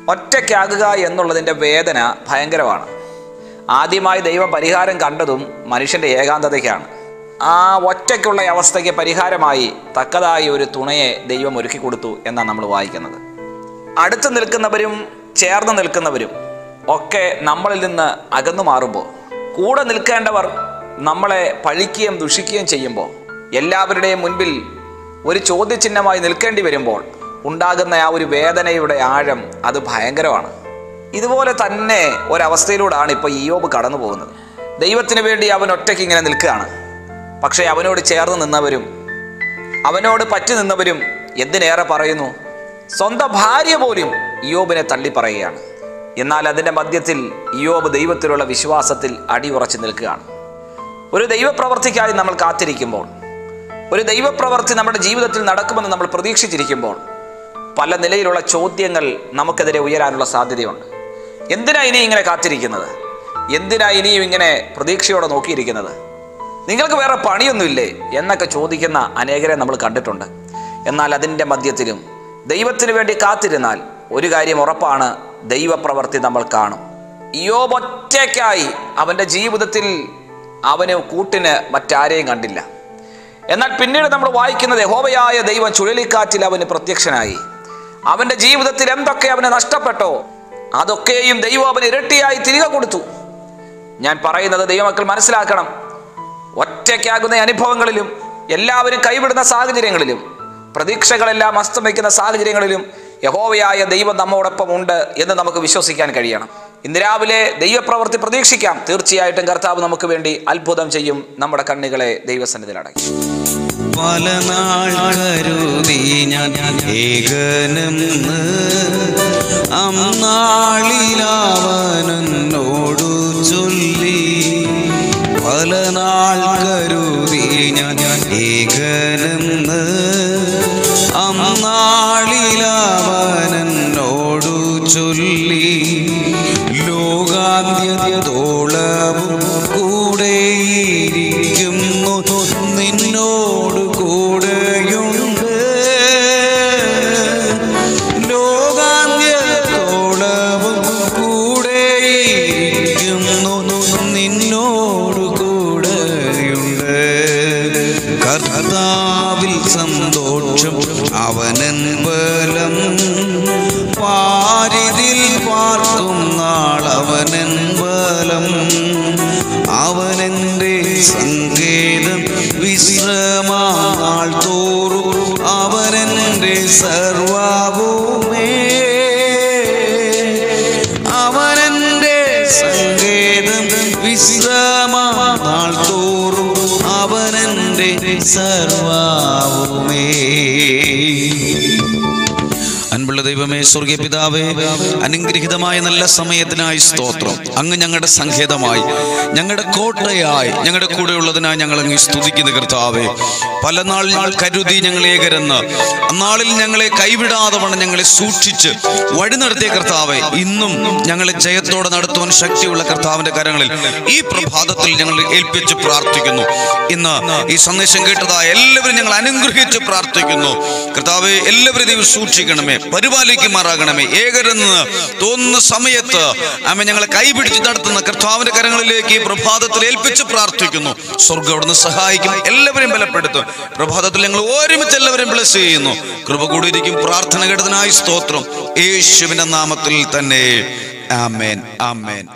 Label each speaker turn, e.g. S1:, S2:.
S1: ഒറ്റയ്ക്കാകുക എന്നുള്ളതിൻ്റെ വേദന ഭയങ്കരമാണ് ആദ്യമായി ദൈവം പരിഹാരം കണ്ടതും മനുഷ്യൻ്റെ ഏകാന്തതയ്ക്കാണ് ആ ഒറ്റയ്ക്കുള്ള അവസ്ഥയ്ക്ക് പരിഹാരമായി തക്കതായി ഒരു തുണയെ ദൈവം ഒരുക്കി കൊടുത്തു എന്നാണ് നമ്മൾ വായിക്കുന്നത് അടുത്ത് നിൽക്കുന്നവരും ചേർന്ന് നിൽക്കുന്നവരും ഒക്കെ നമ്മളിൽ നിന്ന് അകന്നു മാറുമ്പോൾ കൂടെ നിൽക്കേണ്ടവർ നമ്മളെ പഴിക്കുകയും ദുഷിക്കുകയും ചെയ്യുമ്പോൾ എല്ലാവരുടെയും മുൻപിൽ ഒരു ചോദ്യചിഹ്നമായി നിൽക്കേണ്ടി വരുമ്പോൾ ഉണ്ടാകുന്ന ആ ഒരു വേദനയുടെ ആഴം അത് ഭയങ്കരമാണ് ഇതുപോലെ തന്നെ ഒരവസ്ഥയിലൂടെയാണ് ഇപ്പോൾ ഇയോബ് കടന്നു പോകുന്നത് ദൈവത്തിന് വേണ്ടി അവൻ ഒറ്റയ്ക്ക് ഇങ്ങനെ നിൽക്കുകയാണ് പക്ഷേ അവനോട് ചേർന്ന് നിന്നവരും അവനോട് പറ്റി നിന്നവരും എന്തിനേറെ പറയുന്നു സ്വന്തം ഭാര്യ പോലും ഇയോബിനെ തള്ളി പറയുകയാണ് എന്നാൽ അതിൻ്റെ മധ്യത്തിൽ ഇയോബ് ദൈവത്തിലുള്ള വിശ്വാസത്തിൽ അടിയുറച്ചു നിൽക്കുകയാണ് ഒരു ദൈവപ്രവർത്തിക്കായി നമ്മൾ കാത്തിരിക്കുമ്പോൾ ഒരു ദൈവപ്രവർത്തി നമ്മുടെ ജീവിതത്തിൽ നടക്കുമെന്ന് നമ്മൾ പ്രതീക്ഷിച്ചിരിക്കുമ്പോൾ പല നിലയിലുള്ള ചോദ്യങ്ങൾ നമുക്കെതിരെ ഉയരാനുള്ള സാധ്യതയുണ്ട് എന്തിനാ ഇനി ഇങ്ങനെ കാത്തിരിക്കുന്നത് എന്തിനാ ഇനിയും ഇങ്ങനെ പ്രതീക്ഷയോടെ നോക്കിയിരിക്കുന്നത് നിങ്ങൾക്ക് വേറെ പണിയൊന്നുമില്ലേ എന്നൊക്കെ ചോദിക്കുന്ന അനേകരെ നമ്മൾ കണ്ടിട്ടുണ്ട് എന്നാൽ അതിൻ്റെ മധ്യത്തിലും ദൈവത്തിന് വേണ്ടി കാത്തിരുന്നാൽ ഒരു കാര്യം ഉറപ്പാണ് ദൈവപ്രവർത്തി നമ്മൾ കാണും ഇയോബൊറ്റയ്ക്കായി അവൻ്റെ ജീവിതത്തിൽ അവന് കൂട്ടിന് മറ്റാരെയും കണ്ടില്ല എന്നാൽ പിന്നീട് നമ്മൾ വായിക്കുന്നത് യഹോവയായ ദൈവം ചുഴലിക്കാറ്റിൽ അവന് പ്രത്യക്ഷനായി അവൻ്റെ ജീവിതത്തിൽ എന്തൊക്കെ അവന് നഷ്ടപ്പെട്ടോ അതൊക്കെയും ദൈവം അവന് ഇരട്ടിയായി തിരികെ കൊടുത്തു ഞാൻ പറയുന്നത് ദൈവമക്കൾ മനസ്സിലാക്കണം ഒറ്റയ്ക്കാകുന്ന അനുഭവങ്ങളിലും എല്ലാവരും കൈവിടുന്ന സാഹചര്യങ്ങളിലും പ്രതീക്ഷകളെല്ലാം അസ്തമിക്കുന്ന സാഹചര്യങ്ങളിലും യഹോവയായ ദൈവം നമ്മോടൊപ്പം ഉണ്ട് എന്ന് നമുക്ക് വിശ്വസിക്കാൻ കഴിയണം ഇന്ന് രാവിലെ ദൈവപ്രവൃത്തി പ്രതീക്ഷിക്കാം തീർച്ചയായിട്ടും കർത്താവ് നമുക്ക് വേണ്ടി അത്ഭുതം ചെയ്യും നമ്മുടെ കണ്ണുകളെ ദൈവസന്നിധിയിൽ അടയ്ക്കും
S2: പല നാൾ കരുതി ഞാൻ ഏകനെന്ന് അന്നാളിലവനോടു ചൊല്ലി പല നാൾ കരുതി ഞാൻ ഏകനെന്ന് അന്നാളിലവനോടു ചൊല്ലി ലോകാന്ത്യത്തോളവും കൂടെയിരിക്കുന്നു നിന്നോട് കൂടെയുണ്ട് ലോകാന്ത്യത്തോളവും കൂടെയിരിക്കുന്നു നിന്നോട് കൂടെയുണ്ട് കർത്താവിൽ സന്തോഷം അവനൻ ബലം പാരിതിൽ പാർക്കും നാളവനൻ ബലം അവനെൻ്റെ സങ്കേതം വിശ്രമാൾ തോറും അവനെൻ്റെ സർവാഭൂമേ അവനെൻ്റെ സങ്കേതം വിശ്രമാൾ തോറും അവനെൻ്റെ സർവാഭൂമേ അൻപുള്ള ദൈവമേ സ്വർഗീയ പിതാവേ അനുഗ്രഹിതമായ നല്ല സമയത്തിനായി സ്തോത്രം അങ്ങ് ഞങ്ങളുടെ സങ്കേതമായി ഞങ്ങളുടെ കോട്ടയായി ഞങ്ങളുടെ കൂടെയുള്ളതിനായി ഞങ്ങൾ അങ്ങ് സ്തുതിക്കുന്ന കർത്താവേ പല നാൾ ഞങ്ങൾ കരുതി ഞങ്ങൾ ഏകരെന്ന് അന്നാളിൽ ഞങ്ങളെ കൈവിടാതെ വണ്ണം ഞങ്ങളെ സൂക്ഷിച്ച് വഴി നടത്തിയ കർത്താവെ ഇന്നും ഞങ്ങളെ ജയത്തോടെ നടത്തുവാൻ ശക്തിയുള്ള കർത്താവിന്റെ കരങ്ങളിൽ ഈ പ്രഭാതത്തിൽ ഞങ്ങൾ ഏൽപ്പിച്ച് പ്രാർത്ഥിക്കുന്നു ഇന്ന് ഈ സന്ദേശം കേട്ടതായ എല്ലാവരും ഞങ്ങൾ അനുഗ്രഹിച്ച് പ്രാർത്ഥിക്കുന്നു കർത്താവെ എല്ലാവരും ദൈവം സൂക്ഷിക്കണമേ പരിപാലിക്കുമാറാകണമേ ഏകരെന്ന് തോന്നുന്ന സമയത്ത് ആമ ഞങ്ങളെ കൈപിടിച്ച് നടത്തുന്ന കർത്താവിന്റെ കരങ്ങളിലേക്ക് ഈ പ്രഭാതത്തിൽ ഏൽപ്പിച്ച് പ്രാർത്ഥിക്കുന്നു സ്വർഗം അവിടുന്ന് സഹായിക്കും എല്ലാവരെയും ബലപ്പെടുത്തും പ്രഭാതത്തിൽ ഞങ്ങൾ ഒരുമിച്ച് എല്ലാവരെയും ബ്ലസ് ചെയ്യുന്നു കൃപ കൂടിയിരിക്കും പ്രാർത്ഥന കേട്ടതിനായി സ്തോത്രം യേശുവിന്റെ നാമത്തിൽ തന്നെ ആമേൻ ആമേൻ